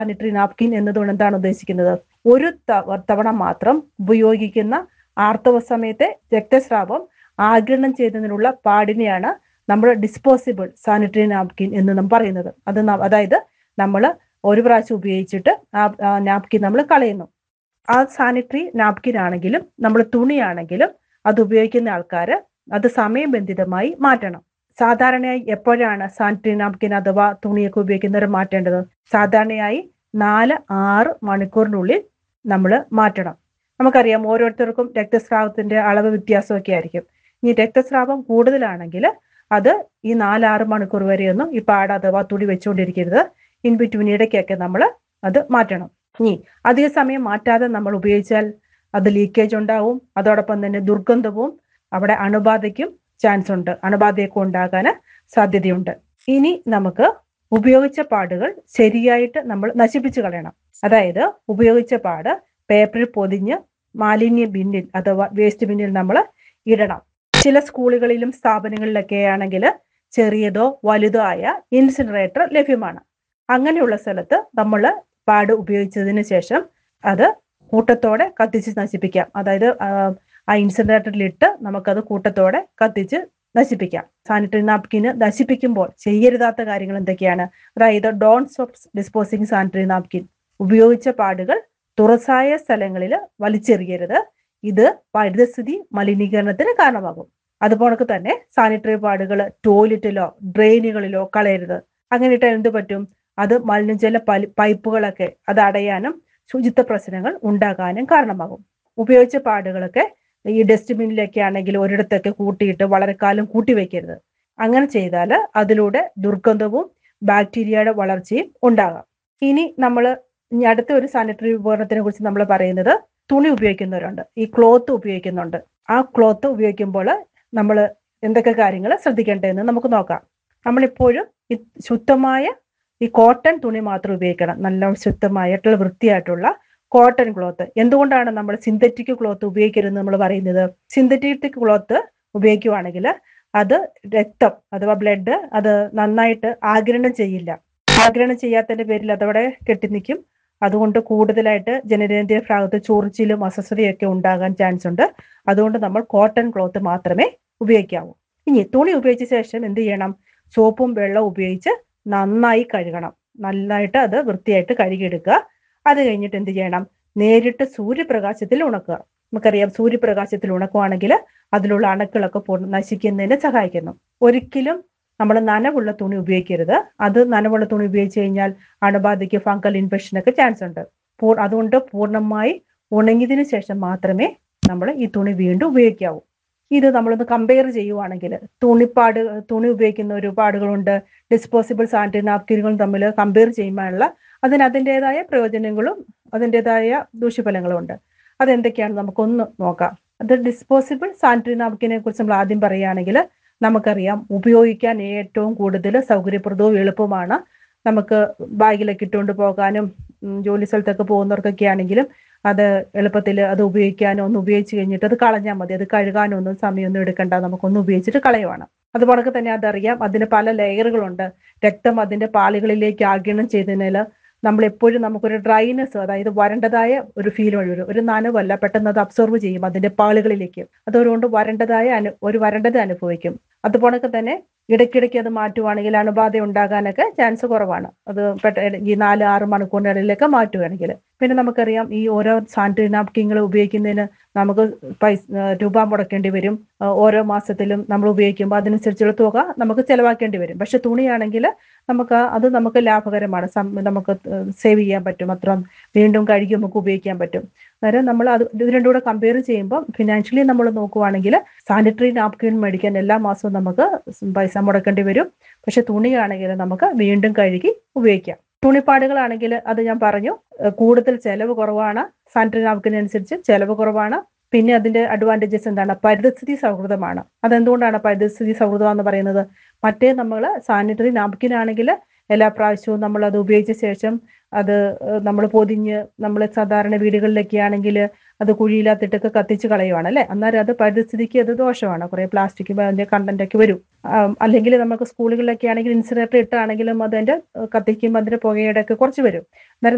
sanitary napkin എന്നതുകൊണ്ട് എന്താണ് ഉദ്ദേശിക്കുന്നത് ഒരു ത- തവണ മാത്രം ഉപയോഗിക്കുന്ന ആർത്തവ സമയത്തെ രക്തസ്രാവം ആഗിരണം ചെയ്യുന്നതിനുള്ള പാടിനെയാണ് നമ്മൾ ഡിസ്പോസിബിൾ സാനിറ്ററി നാപ്കിൻ എന്ന് നാം പറയുന്നത് അത് ന- അതായത് നമ്മൾ ഒരു പ്രാവശ്യം ഉപയോഗിച്ചിട്ട് ആ നാപ്കിൻ നമ്മൾ കളയുന്നു ആ സാനിറ്ററി നാപ്കിൻ ആണെങ്കിലും നമ്മൾ തുണിയാണെങ്കിലും അത് ഉപയോഗിക്കുന്ന ആൾക്കാർ അത് സമയബന്ധിതമായി മാറ്റണം സാധാരണയായി എപ്പോഴാണ് സാനിറ്ററി നാപ്കിൻ അഥവാ തുണിയൊക്കെ ഉപയോഗിക്കുന്നവർ മാറ്റേണ്ടത് സാധാരണയായി നാല് ആറ് മണിക്കൂറിനുള്ളിൽ നമ്മൾ മാറ്റണം നമുക്കറിയാം ഓരോരുത്തർക്കും രക്തസ്രാവത്തിന്റെ അളവ് വ്യത്യാസമൊക്കെ ആയിരിക്കും ഇനി രക്തസ്രാവം കൂടുതലാണെങ്കിൽ അത് ഈ നാലാറ് മണിക്കൂർ വരെയൊന്നും ഈ പാട് അഥവാ തുണി വെച്ചുകൊണ്ടിരിക്കരുത് ഇൻ ബിറ്റ്വീൻ ഇടയ്ക്കൊക്കെ നമ്മൾ അത് മാറ്റണം ഇനി അധിക സമയം മാറ്റാതെ നമ്മൾ ഉപയോഗിച്ചാൽ അത് ലീക്കേജ് ഉണ്ടാവും അതോടൊപ്പം തന്നെ ദുർഗന്ധവും അവിടെ അണുബാധയ്ക്കും ചാൻസ് ഉണ്ട് അണുബാധയൊക്കെ ഉണ്ടാകാൻ സാധ്യതയുണ്ട് ഇനി നമുക്ക് ഉപയോഗിച്ച പാടുകൾ ശരിയായിട്ട് നമ്മൾ നശിപ്പിച്ചു കളയണം അതായത് ഉപയോഗിച്ച പാട് പേപ്പറിൽ പൊതിഞ്ഞ് മാലിന്യ ബിന്നിൽ അഥവാ വേസ്റ്റ് ബിന്നിൽ നമ്മൾ ഇടണം ചില സ്കൂളുകളിലും സ്ഥാപനങ്ങളിലൊക്കെ ആണെങ്കിൽ ചെറിയതോ വലുതോ ആയ ഇൻസിനറേറ്റർ ലഭ്യമാണ് അങ്ങനെയുള്ള സ്ഥലത്ത് നമ്മൾ പാട് ഉപയോഗിച്ചതിന് ശേഷം അത് കൂട്ടത്തോടെ കത്തിച്ച് നശിപ്പിക്കാം അതായത് ആ, ആ ഇൻസിനറേറ്ററിലിട്ട് നമുക്കത് കൂട്ടത്തോടെ കത്തിച്ച് നശിപ്പിക്കാം സാനിറ്ററി നാപ്കിന് നശിപ്പിക്കുമ്പോൾ ചെയ്യരുതാത്ത കാര്യങ്ങൾ എന്തൊക്കെയാണ് അതായത് don'ts of disposing sanitary napkin ഉപയോഗിച്ച പാടുകൾ തുറസായ സ്ഥലങ്ങളിൽ വലിച്ചെറിയരുത് ഇത് പരിസ്ഥിതി മലിനീകരണത്തിന് കാരണമാകും അതുപോലെ തന്നെ സാനിറ്ററി പാടുകൾ ടോയ്ലറ്റിലോ ഡ്രെയിനുകളിലോ കളയരുത് അങ്ങനെ ഇട്ടാൽ എന്ത് പറ്റും അത് മലിനജല പലി- പൈപ്പുകളൊക്കെ അത് അടയാനും ശുചിത്വ പ്രശ്നങ്ങൾ ഉണ്ടാകാനും കാരണമാകും ഉപയോഗിച്ച പാടുകളൊക്കെ ഈ ഡസ്റ്റ്ബിന്നിലൊക്കെ ആണെങ്കിൽ ഒരിടത്തൊക്കെ കൂട്ടിയിട്ട് വളരെ കാലം കൂട്ടി വെക്കരുത് അങ്ങനെ ചെയ്താൽ അതിലൂടെ ദുർഗന്ധവും ബാക്ടീരിയയുടെ വളർച്ചയും ഉണ്ടാകാം ഇനി നമ്മൾ ഇനി അടുത്ത ഒരു സാനിറ്ററി ഉപകരണത്തിനെ കുറിച്ച് നമ്മൾ പറയുന്നത് തുണി ഉപയോഗിക്കുന്നവരുണ്ട് ഈ ക്ലോത്ത് ഉപയോഗിക്കുന്നുണ്ട് ആ ക്ലോത്ത് ഉപയോഗിക്കുമ്പോൾ നമ്മൾ എന്തൊക്കെ കാര്യങ്ങൾ ശ്രദ്ധിക്കേണ്ടതെന്ന് നമുക്ക് നോക്കാം നമ്മളിപ്പോഴും ഈ ശുദ്ധമായ ഈ കോട്ടൺ തുണി മാത്രം ഉപയോഗിക്കണം നല്ല ശുദ്ധമായിട്ടുള്ള വൃത്തിയായിട്ടുള്ള കോട്ടൺ ക്ലോത്ത് എന്തുകൊണ്ടാണ് നമ്മൾ സിന്തറ്റിക് ക്ലോത്ത് ഉപയോഗിക്കരുതെന്ന് നമ്മൾ പറയുന്നത് സിന്തറ്റിക് ക്ലോത്ത് ഉപയോഗിക്കുവാണെങ്കിൽ അത് രക്തം അഥവാ ബ്ലഡ് അത് നന്നായിട്ട് ആഗിരണം ചെയ്യില്ല ആഗിരണം ചെയ്യാത്തതിന്റെ പേരിൽ അതവിടെ കെട്ടിനിൽക്കും അതുകൊണ്ട് കൂടുതലായിട്ട് ജനനേന്ദ്രിയ ഭാഗത്ത് ചൊറിച്ചിലും അസ്വസ്ഥതയൊക്കെ ഉണ്ടാകാൻ ചാൻസ് ഉണ്ട് അതുകൊണ്ട് നമ്മൾ കോട്ടൺ ക്ലോത്ത് മാത്രമേ ഉപയോഗിക്കാവൂ ഇനി തുണി ഉപയോഗിച്ച ശേഷം എന്ത് ചെയ്യണം സോപ്പും വെള്ളവും ഉപയോഗിച്ച് നന്നായി കഴുകണം നന്നായിട്ട് അത് വൃത്തിയായിട്ട് കഴുകിയെടുക്കുക അത് കഴിഞ്ഞിട്ട് എന്ത് ചെയ്യണം നേരിട്ട് സൂര്യപ്രകാശത്തിൽ ഉണക്കുക നമുക്കറിയാം സൂര്യപ്രകാശത്തിൽ ഉണക്കുവാണെങ്കിൽ അതിലുള്ള അണുക്കളൊക്കെ പൂർണ്ണ നശിക്കുന്നതിന് സഹായിക്കുന്നു ഒരിക്കലും നമ്മൾ നനവുള്ള തുണി ഉപയോഗിക്കരുത് അത് നനവുള്ള തുണി ഉപയോഗിച്ച് കഴിഞ്ഞാൽ അണുബാധയ്ക്ക് ഫംഗൽ ഇൻഫെക്ഷനൊക്കെ ചാൻസ് ഉണ്ട് പൂ- അതുകൊണ്ട് പൂർണ്ണമായി ഉണങ്ങിയതിനു ശേഷം മാത്രമേ നമ്മൾ ഈ തുണി വീണ്ടും ഉപയോഗിക്കാവൂ ഇത് നമ്മളൊന്ന് കമ്പയർ ചെയ്യുവാണെങ്കിൽ തുണിപ്പാട് തുണി ഉപയോഗിക്കുന്ന ഒരു പാടുകളുണ്ട് ഡിസ്പോസിബിൾ സാനിറ്ററി നാപ്കിനുകളും തമ്മിൽ കമ്പയർ ചെയ്യുമ്പോഴുള്ള അതിന് അതിൻ്റെതായ പ്രയോജനങ്ങളും അതിൻ്റെതായ ദൂഷ്യഫലങ്ങളും ഉണ്ട് അതെന്തൊക്കെയാണ് നമുക്കൊന്ന് നോക്കാം അത് ഡിസ്പോസിബിൾ സാനിറ്ററി നാപ്കിനെ കുറിച്ച് നമ്മൾ ആദ്യം പറയുകയാണെങ്കിൽ നമുക്കറിയാം ഉപയോഗിക്കാൻ ഏറ്റവും കൂടുതൽ സൗകര്യപ്രദവും എളുപ്പമാണ് നമുക്ക് ബാഗിലൊക്കെ ഇട്ടുകൊണ്ട് പോകാനും ഉം, ജോലി സ്ഥലത്തൊക്കെ പോകുന്നവർക്കൊക്കെ ആണെങ്കിലും അത് എളുപ്പത്തിൽ അത് ഉപയോഗിക്കാനോ ഒന്ന് ഉപയോഗിച്ച് കഴിഞ്ഞിട്ട് അത് കളഞ്ഞാൽ മതി അത് കഴുകാനോ ഒന്നും സമയമൊന്നും എടുക്കണ്ട നമുക്കൊന്ന് ഉപയോഗിച്ചിട്ട് കളയുവാണ് അതുപോലെ തന്നെ അതറിയാം അതിന് പല ലെയറുകളുണ്ട് രക്തം അതിന്റെ പാളികളിലേക്ക് ആഗിരണം ചെയ്തതിനാൽ നമ്മൾ എപ്പോഴും നമുക്കൊരു ഡ്രൈനെസ് അതായത് വരണ്ടതായ ഒരു ഫീൽ വരും ഒരു നനവല്ല പെട്ടെന്ന് അത് അബ്സോർവ് ചെയ്യും അതിന്റെ പാളുകളിലേക്ക് അതുകൊണ്ട് വരണ്ടതായ അനു ഒരു വരണ്ടത് അനുഭവിക്കും അതുപോലെ തന്നെ ഇടയ്ക്കിടയ്ക്ക് അത് മാറ്റുവാണെങ്കിൽ അണുബാധ ഉണ്ടാകാനൊക്കെ ചാൻസ് കുറവാണ് അത് പെട്ട ഈ നാല് ആറ് മണിക്കൂറിനിടയിലൊക്കെ മാറ്റുകയാണെങ്കിൽ പിന്നെ നമുക്കറിയാം ഈ ഓരോ സാനിറ്ററി നാപ്കിങ്ങൾ ഉപയോഗിക്കുന്നതിന് നമുക്ക് പൈസ ആ, രൂപ മുടക്കേണ്ടി വരും ആ, ഓരോ മാസത്തിലും നമ്മൾ ഉപയോഗിക്കുമ്പോൾ അതിനനുസരിച്ചുള്ള തുക നമുക്ക് ചെലവാക്കേണ്ടി വരും പക്ഷെ തുണിയാണെങ്കിൽ നമുക്ക് അത് നമുക്ക് ലാഭകരമാണ് സം- നമുക്ക് സേവ് ചെയ്യാൻ പറ്റും അത്ര വീണ്ടും കഴുകി നമുക്ക് ഉപയോഗിക്കാൻ പറ്റും അന്നേരം നമ്മൾ അത് ഇത് രണ്ടും കൂടെ കമ്പയർ ചെയ്യുമ്പോൾ ഫിനാൻഷ്യലി നമ്മൾ നോക്കുവാണെങ്കിൽ സാനിറ്ററി നാപ്കിൻ മേടിക്കാൻ എല്ലാ മാസവും നമുക്ക് പൈസ മുടക്കേണ്ടി വരും പക്ഷെ തുണിയാണെങ്കിൽ നമുക്ക് വീണ്ടും കഴുകി ഉപയോഗിക്കാം തുണിപ്പാടുകളാണെങ്കിൽ അത് ഞാൻ പറഞ്ഞു ഏഹ് കൂടുതൽ ചെലവ് കുറവാണ് സാനിറ്ററി നാപ്കിൻ അനുസരിച്ച് ചെലവ് കുറവാണ് പിന്നെ അതിന്റെ അഡ്വാൻറ്റേജസ് എന്താണ് പരിസ്ഥിതി സൗഹൃദമാണ് അതെന്തുകൊണ്ടാണ് പരിസ്ഥിതി സൗഹൃദം എന്ന് പറയുന്നത് മറ്റേ നമ്മൾ സാനിറ്ററി നാപ്കിൻ ആണെങ്കിൽ എല്ലാ പ്രാവശ്യവും നമ്മൾ അത് ഉപയോഗിച്ച ശേഷം അത് നമ്മൾ പൊതിഞ്ഞ് നമ്മൾ സാധാരണ വീടുകളിലൊക്കെ ആണെങ്കിൽ അത് കുഴിയിലാത്തിട്ടൊക്കെ കത്തിച്ച് കളയുവാണ് അല്ലേ അന്നേരം അത് പരിസ്ഥിതിക്ക് അത് ദോഷമാണ് കുറെ പ്ലാസ്റ്റിക് അതിന്റെ കണ്ടന്റ് ഒക്കെ വരും ആം, അല്ലെങ്കിൽ നമുക്ക് സ്കൂളുകളിലൊക്കെ ആണെങ്കിൽ ഇൻസിനറേറ്റർ ഇട്ടാണെങ്കിലും അതിന്റെ കത്തിക്കുമ്പോൾ അതിന്റെ പുകയുടെ ഒക്കെ കുറച്ച് വരും അന്നേരം